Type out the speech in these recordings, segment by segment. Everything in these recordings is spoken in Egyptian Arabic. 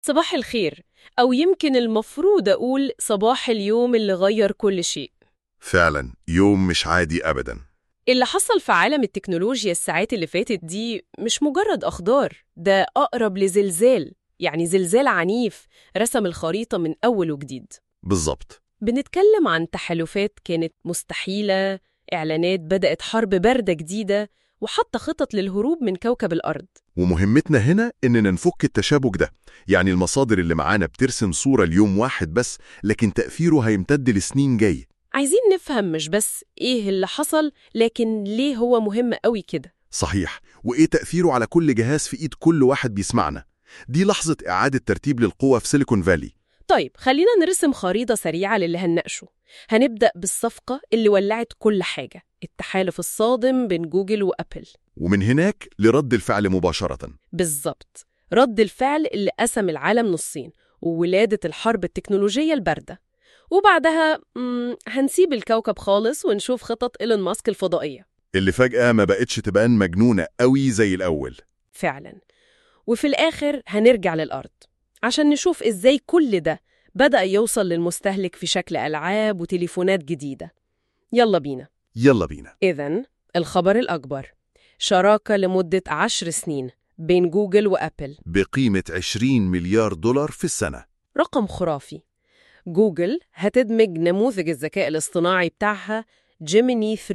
صباح الخير أو يمكن المفروض أقول صباح اليوم اللي غير كل شيء فعلا يوم مش عادي أبدا اللي حصل في عالم التكنولوجيا الساعات اللي فاتت دي مش مجرد أخبار ده أقرب لزلزال يعني زلزال عنيف رسم الخريطة من أول وجديد بالظبط بنتكلم عن تحالفات كانت مستحيلة إعلانات بدأت حرب باردة جديدة وحتى خطط للهروب من كوكب الأرض ومهمتنا هنا إننا نفك التشابك ده يعني المصادر اللي معانا بترسم صورة اليوم واحد بس لكن تأثيره هيمتد لسنين جاي عايزين نفهم مش بس إيه اللي حصل لكن ليه هو مهم قوي كده صحيح وإيه تأثيره على كل جهاز في إيد كل واحد بيسمعنا دي لحظة إعادة ترتيب للقوة في سيليكون فالي طيب خلينا نرسم خريطة سريعة للي هنناقشه هنبدأ بالصفقة اللي ولعت كل حاجة التحالف الصادم بين جوجل وأبل ومن هناك لرد الفعل مباشرة بالظبط رد الفعل اللي قسم العالم نصين وولادة الحرب التكنولوجية الباردة وبعدها مم، هنسيب الكوكب خالص ونشوف خطط إيلون ماسك الفضائية اللي فجأة ما بقتش تبان مجنونة قوي زي الأول فعلا وفي الآخر هنرجع للأرض عشان نشوف إزاي كل ده بدأ يوصل للمستهلك في شكل ألعاب وتليفونات جديدة يلا بينا يلا بينا إذن الخبر الأكبر شراكة لمدة عشر سنين بين جوجل وأبل بقيمة 20 مليار دولار في السنة رقم خرافي جوجل هتدمج نموذج الذكاء الاصطناعي بتاعها جيميني 3.0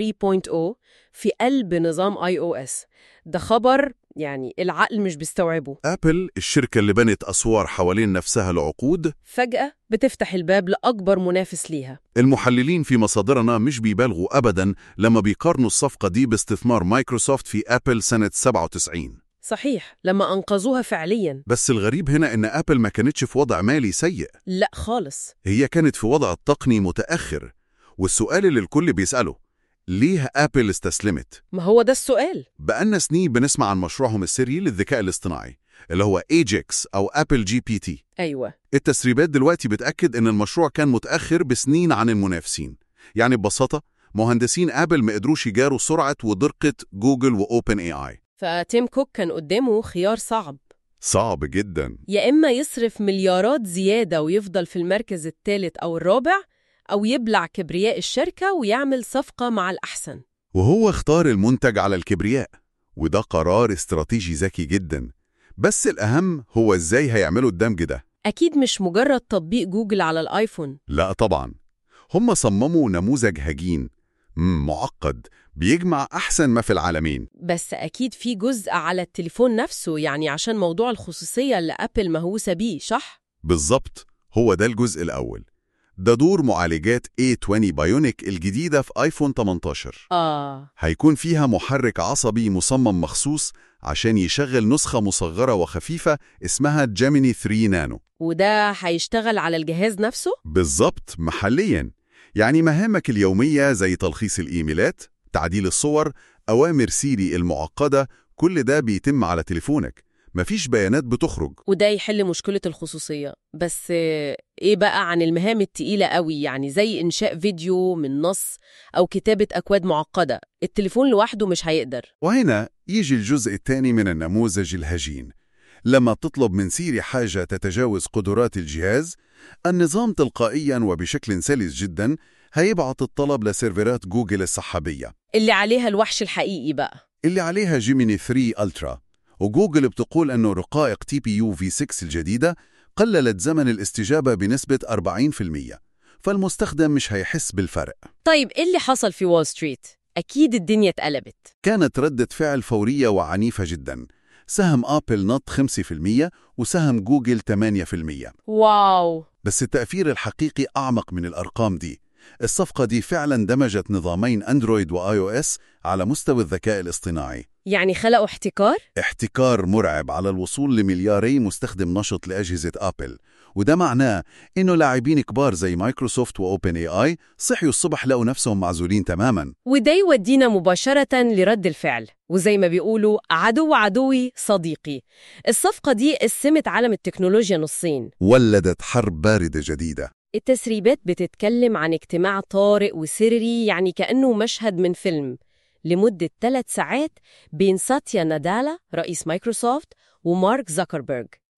في قلب نظام اي او اس ده خبر يعني العقل مش بيستوعبه أبل الشركة اللي بنت أسوار حوالين نفسها لعقود فجأة بتفتح الباب لأكبر منافس ليها المحللين في مصادرنا مش بيبالغوا أبدا لما بيقارنوا الصفقة دي باستثمار مايكروسوفت في أبل سنة 97 صحيح لما أنقذوها فعليا بس الغريب هنا إن أبل ما كانتش في وضع مالي سيء لا خالص هي كانت في وضع تقني متأخر والسؤال اللي الكل بيسأله ليه أبل استسلمت؟ ما هو ده السؤال بقالنا سنين بنسمع عن مشروعهم السري للذكاء الاصطناعي اللي هو ايجكس أو أبل جي بي تي أيوة التسريبات دلوقتي بتأكد إن المشروع كان متأخر بسنين عن المنافسين يعني ببساطة مهندسين أبل ما قدروش يجاروا سرعة ودقة جوجل وأوبن اي اي فتيم كوك كان قدامه خيار صعب صعب جدا يا إما يصرف مليارات زيادة ويفضل في المركز الثالث أو الرابع أو يبلع كبرياء الشركة ويعمل صفقة مع الأحسن وهو اختار المنتج على الكبرياء وده قرار استراتيجي ذكي جدا بس الأهم هو إزاي هيعملوا الدمج ده أكيد مش مجرد تطبيق جوجل على الآيفون لا طبعا هم صمموا نموذج هجين مم، معقد بيجمع أحسن ما في العالمين بس أكيد في جزء على التليفون نفسه يعني عشان موضوع الخصوصية اللي أبل مهووسة بيه صح؟ بالظبط هو ده الجزء الأول ده دور معالجات A20 بايونيك الجديدة في آيفون 18 آه هيكون فيها محرك عصبي مصمم مخصوص عشان يشغل نسخة مصغرة وخفيفة اسمها جيميني 3 نانو وده هيشتغل على الجهاز نفسه؟ بالظبط محليا يعني مهامك اليومية زي تلخيص الإيميلات تعديل الصور أوامر سيري المعقدة كل ده بيتم على تليفونك مفيش بيانات بتخرج وده يحل مشكلة الخصوصية بس آه، إيه بقى عن المهام التقيلة قوي يعني زي إنشاء فيديو من نص أو كتابة أكواد معقدة التليفون لوحده مش هيقدر وهنا يجي الجزء الثاني من النموذج الهجين لما تطلب من سيري حاجة تتجاوز قدرات الجهاز النظام تلقائيا وبشكل سلس جدا هيبعت الطلب لسيرفرات جوجل السحابية اللي عليها الوحش الحقيقي بقى اللي عليها جيميني 3 ألترا وجوجل بتقول أنه رقائق تي بي يو في 6 الجديدة قللت زمن الاستجابة بنسبة 40% فالمستخدم مش هيحس بالفرق طيب إيه اللي حصل في وول ستريت؟ أكيد الدنيا اتقلبت كانت ردة فعل فورية وعنيفة جدا سهم آبل نط 5% وسهم جوجل 8% واو بس التأثير الحقيقي أعمق من الأرقام دي الصفقة دي فعلا دمجت نظامين أندرويد وآي أو إس على مستوى الذكاء الاصطناعي يعني خلقوا احتكار؟ احتكار مرعب على الوصول لملياري مستخدم نشط لأجهزة آبل وده معناه إنه لاعبين كبار زي مايكروسوفت وأوبن اي آي صحيوا الصبح لقوا نفسهم معزولين تماما وده يودينا مباشرة لرد الفعل وزي ما بيقولوا عدو عدوي صديقي الصفقة دي قسمت عالم التكنولوجيا نصين ولدت حرب باردة جديدة التسريبات بتتكلم عن اجتماع طارئ وسري يعني كأنه مشهد من فيلم لمدة ثلاث ساعات بين ساتيا نادالا رئيس مايكروسوفت ومارك زكربيرج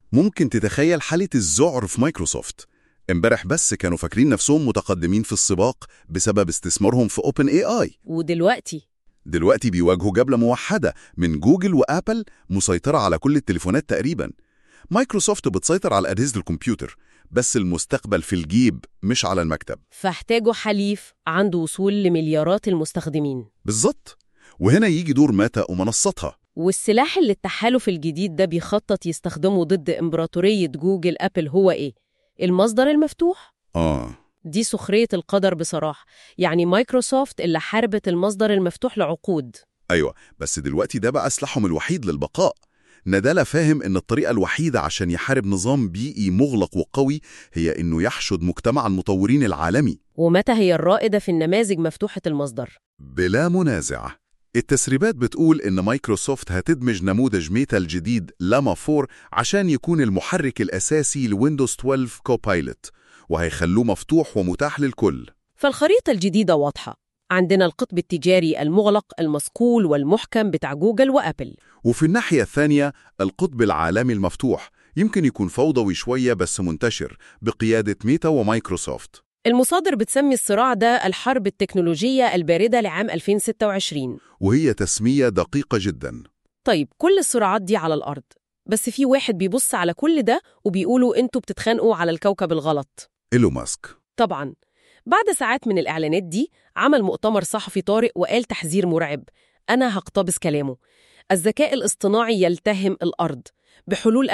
ممكن تتخيل حالة الذعر في مايكروسوفت امبارح بس كانوا فاكرين نفسهم متقدمين في السباق بسبب استثمارهم في اوبن اي اي ودلوقتي دلوقتي بيواجهوا جبلة موحدة من جوجل وآبل مسيطرة على كل التليفونات تقريبا مايكروسوفت بتسيطر على أجهزة الكمبيوتر بس المستقبل في الجيب مش على المكتب فاحتاجوا حليف عنده وصول لمليارات المستخدمين بالظبط وهنا يجي دور ماتا ومنصتها والسلاح اللي التحالف الجديد ده بيخطط يستخدمه ضد إمبراطورية جوجل أبل هو إيه؟ المصدر المفتوح؟ آه دي سخرية القدر بصراحة يعني مايكروسوفت اللي حاربت المصدر المفتوح لعقود أيوة بس دلوقتي ده بقى سلاحهم الوحيد للبقاء نادالا فاهم إن الطريقة الوحيدة عشان يحارب نظام بيئي مغلق وقوي هي إنه يحشد مجتمع المطورين العالمي ومتى هي الرائدة في النماذج مفتوحة المصدر؟ بلا منازع التسريبات بتقول إن مايكروسوفت هتدمج نموذج ميتا الجديد لاما 4 عشان يكون المحرك الأساسي لويندوز 12 كوبايلوت وهيخلوه مفتوح ومتاح للكل فالخريطة الجديدة واضحة عندنا القطب التجاري المغلق المصقول والمحكم بتاع جوجل وأبل وفي الناحية الثانية القطب العالمي المفتوح يمكن يكون فوضوي شوية بس منتشر بقيادة ميتا ومايكروسوفت المصادر بتسمي الصراع ده الحرب التكنولوجية الباردة لعام 2026 وهي تسمية دقيقة جدا طيب كل الصراعات دي على الأرض بس في واحد بيبص على كل ده وبيقولوا انتوا بتتخانقوا على الكوكب الغلط إيلو ماسك طبعا بعد ساعات من الإعلانات دي عمل مؤتمر صحفي طارئ وقال تحذير مرعب أنا هقتبس كلامه الذكاء الاصطناعي يلتهم الأرض بحلول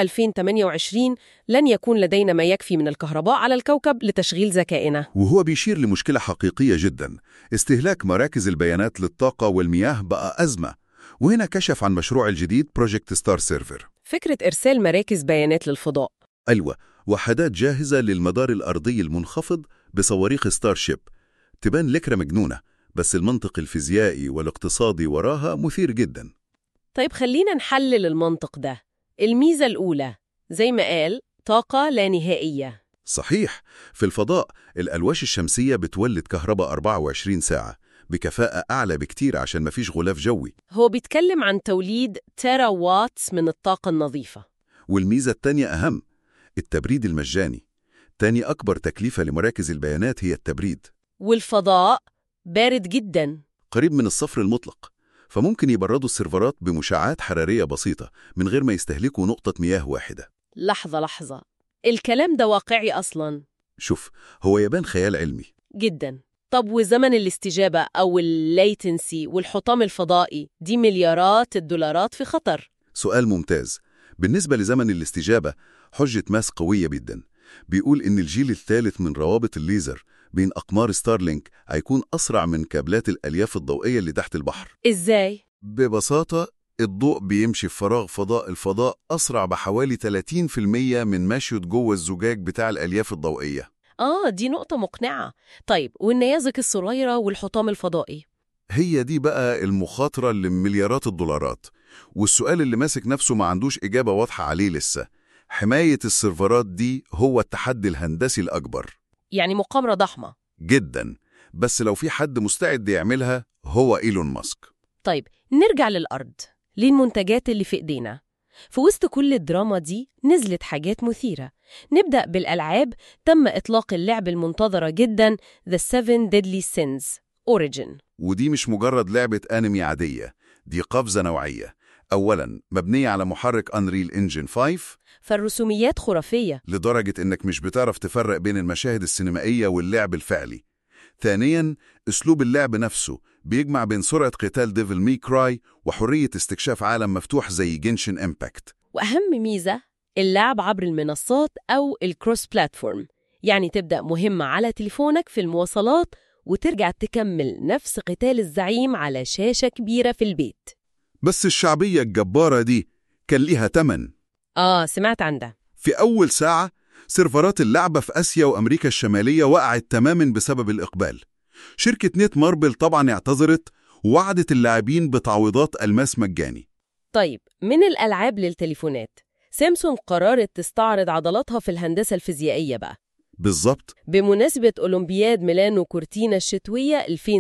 2028 لن يكون لدينا ما يكفي من الكهرباء على الكوكب لتشغيل ذكائنا وهو بيشير لمشكلة حقيقية جدا استهلاك مراكز البيانات للطاقة والمياه بقى أزمة وهنا كشف عن مشروع الجديد بروجكت ستار سيرفر فكرة إرسال مراكز بيانات للفضاء أيوة وحدات جاهزة للمدار الأرضي المنخفض بصواريخ ستار شيب تبان لكرة مجنونة بس المنطق الفيزيائي والاقتصادي وراها مثير جدا طيب خلينا نحلل المنطق ده الميزة الأولى زي ما قال طاقة لا نهائية صحيح في الفضاء الألواش الشمسية بتولد كهرباء 24 ساعة بكفاءة أعلى بكتير عشان مفيش غلاف جوي هو بيتكلم عن توليد تيرا واتس من الطاقة النظيفة والميزة التانية أهم التبريد المجاني تاني أكبر تكلفة لمراكز البيانات هي التبريد والفضاء بارد جدا قريب من الصفر المطلق فممكن يبردوا السيرفرات بمشعات حرارية بسيطة من غير ما يستهلكوا نقطة مياه واحدة لحظة لحظة الكلام ده واقعي أصلا شوف هو يبان خيال علمي جدا طب وزمن الاستجابة أو الليتنسي والحطام الفضائي دي مليارات الدولارات في خطر سؤال ممتاز بالنسبة لزمن الاستجابة حجة ماس قوية جدا بيقول إن الجيل الثالث من روابط الليزر بين أقمار ستارلينك هيكون أسرع من كابلات الألياف الضوئية اللي تحت البحر إزاي؟ ببساطة الضوء بيمشي في فراغ فضاء الفضاء أسرع بحوالي 30% من مشيه جوه الزجاج بتاع الألياف الضوئية آه دي نقطة مقنعة طيب والنيازك الصغيرة والحطام الفضائي هي دي بقى المخاطرة اللي مليارات الدولارات والسؤال اللي ماسك نفسه ما عندوش إجابة واضحة عليه لسه حماية السيرفرات دي هو التحدي الهندسي الأكبر يعني مقامرة ضخمة جدا بس لو في حد مستعد يعملها هو إيلون ماسك طيب نرجع للأرض للمنتجات اللي في إيدينا في وسط كل الدراما دي نزلت حاجات مثيرة نبدأ بالألعاب تم إطلاق اللعب المنتظرة جدا The Seven Deadly Sins Origin ودي مش مجرد لعبة أنمي عادية دي قفزة نوعية أولا مبنية على محرك Unreal Engine 5 فالرسوميات خرافية لدرجة إنك مش بتعرف تفرق بين المشاهد السينمائية واللعب الفعلي ثانيا أسلوب اللعب نفسه بيجمع بين سرعة قتال ديفل مي كراي وحرية استكشاف عالم مفتوح زي جنشن إمباكت وأهم ميزة اللعب عبر المنصات أو الكروس بلاتفورم يعني تبدأ مهمة على تليفونك في المواصلات وترجع تكمل نفس قتال الزعيم على شاشة كبيرة في البيت بس الشعبية الجبارة دي كان ليها تمن آه سمعت عن ده في أول ساعة سيرفرات اللعبة في آسيا وأمريكا الشمالية وقعت تماما بسبب الإقبال شركة نت ماربل طبعا اعتذرت ووعدت اللاعبين بتعويضات ألماس مجاني طيب من الألعاب للتليفونات سامسونج قررت تستعرض عضلاتها في الهندسة الفيزيائية بقى بالظبط بمناسبة أولمبياد ميلانو كورتينا الشتوية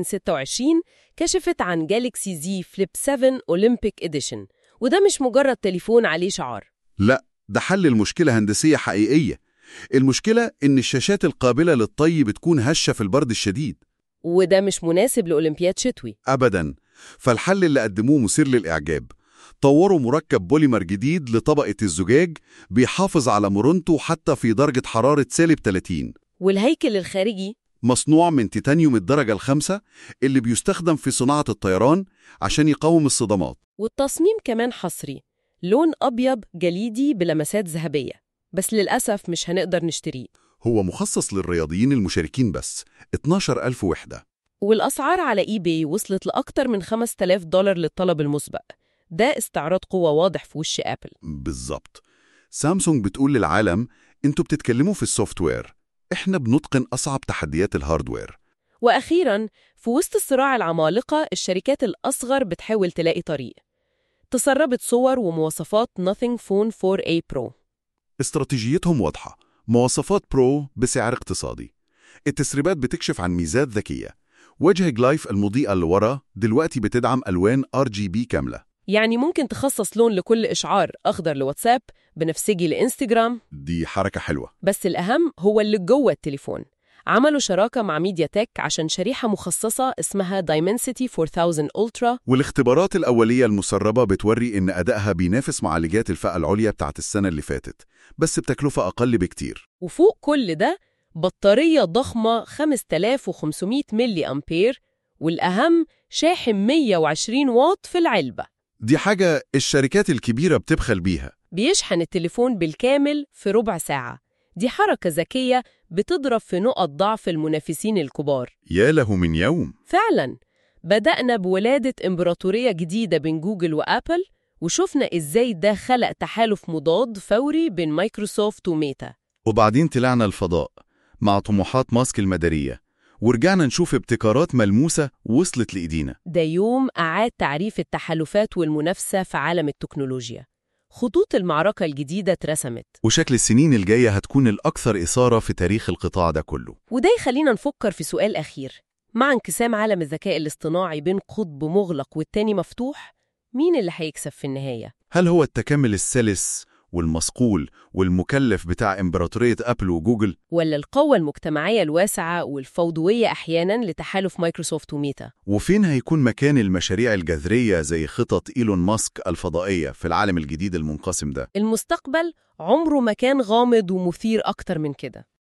2026 كشفت عن جالكسي زي فليب 7 أولمبيك إديشن وده مش مجرد تليفون عليه شعار لا ده حل المشكلة هندسية حقيقية المشكلة إن الشاشات القابلة للطي بتكون هشة في البرد الشديد وده مش مناسب لأولمبياد شتوي أبدا فالحل اللي قدموه مثير للإعجاب طوروا مركب بوليمر جديد لطبقة الزجاج بيحافظ على مرونته حتى في درجة حرارة سالب 30 والهيكل الخارجي مصنوع من تيتانيوم الدرجة الخامسة اللي بيستخدم في صناعة الطيران عشان يقاوم الصدمات والتصميم كمان حصري لون أبيض جليدي بلمسات ذهبية بس للأسف مش هنقدر نشتريه هو مخصص للرياضيين المشاركين بس 12000 وحدة والأسعار على إي باي وصلت لأكتر من 5000 دولار للطلب المسبق ده استعراض قوة واضح في وش أبل بالظبط سامسونج بتقول للعالم انتوا بتتكلموا في السوفت وير احنا بنتقن أصعب تحديات الهاردوير وأخيراً في وسط الصراع العمالقة الشركات الأصغر بتحاول تلاقي طريق تسربت صور ومواصفات Nothing Phone 4a Pro استراتيجيتهم واضحة مواصفات برو بسعر اقتصادي التسريبات بتكشف عن ميزات ذكية وجه جلايف المضيئة اللي ورا دلوقتي بتدعم ألوان RGB كاملة يعني ممكن تخصص لون لكل إشعار أخضر لواتساب بنفسجي لإنستجرام دي حركة حلوة بس الأهم هو اللي جوه التليفون عملوا شراكة مع ميديا تك عشان شريحة مخصصة اسمها Dimensity 4000 Ultra والاختبارات الأولية المسربة بتوري إن أدائها بينافس معالجات الفئة العليا بتاعت السنة اللي فاتت بس بتكلفة أقل بكتير وفوق كل ده بطارية ضخمة 5500 ملي أمبير والأهم شاحن 120 واط في العلبة دي حاجة الشركات الكبيرة بتبخل بيها بيشحن التليفون بالكامل في ربع ساعة دي حركة ذكية بتضرب في نقط ضعف المنافسين الكبار يا له من يوم فعلا بدأنا بولادة إمبراطورية جديدة بين جوجل وآبل وشفنا إزاي ده خلق تحالف مضاد فوري بين مايكروسوفت وميتا وبعدين طلعنا الفضاء مع طموحات ماسك المدارية ورجعنا نشوف ابتكارات ملموسة وصلت لإيدينا ده يوم أعاد تعريف التحالفات والمنافسة في عالم التكنولوجيا خطوط المعركة الجديدة اترسمت وشكل السنين الجاية هتكون الأكثر إثارة في تاريخ القطاع ده كله وده يخلينا نفكر في سؤال أخير مع انقسام عالم الذكاء الاصطناعي بين قطب مغلق والتاني مفتوح مين اللي هيكسب في النهاية؟ هل هو التكامل السلس والمصقول والمكلف بتاع إمبراطورية أبل وجوجل؟ ولا القوة المجتمعية الواسعة والفوضوية أحياناً لتحالف مايكروسوفت وميتا؟ وفين هيكون مكان المشاريع الجذرية زي خطط إيلون ماسك الفضائية في العالم الجديد المنقسم ده؟ المستقبل عمره ما كان غامض ومثير أكتر من كده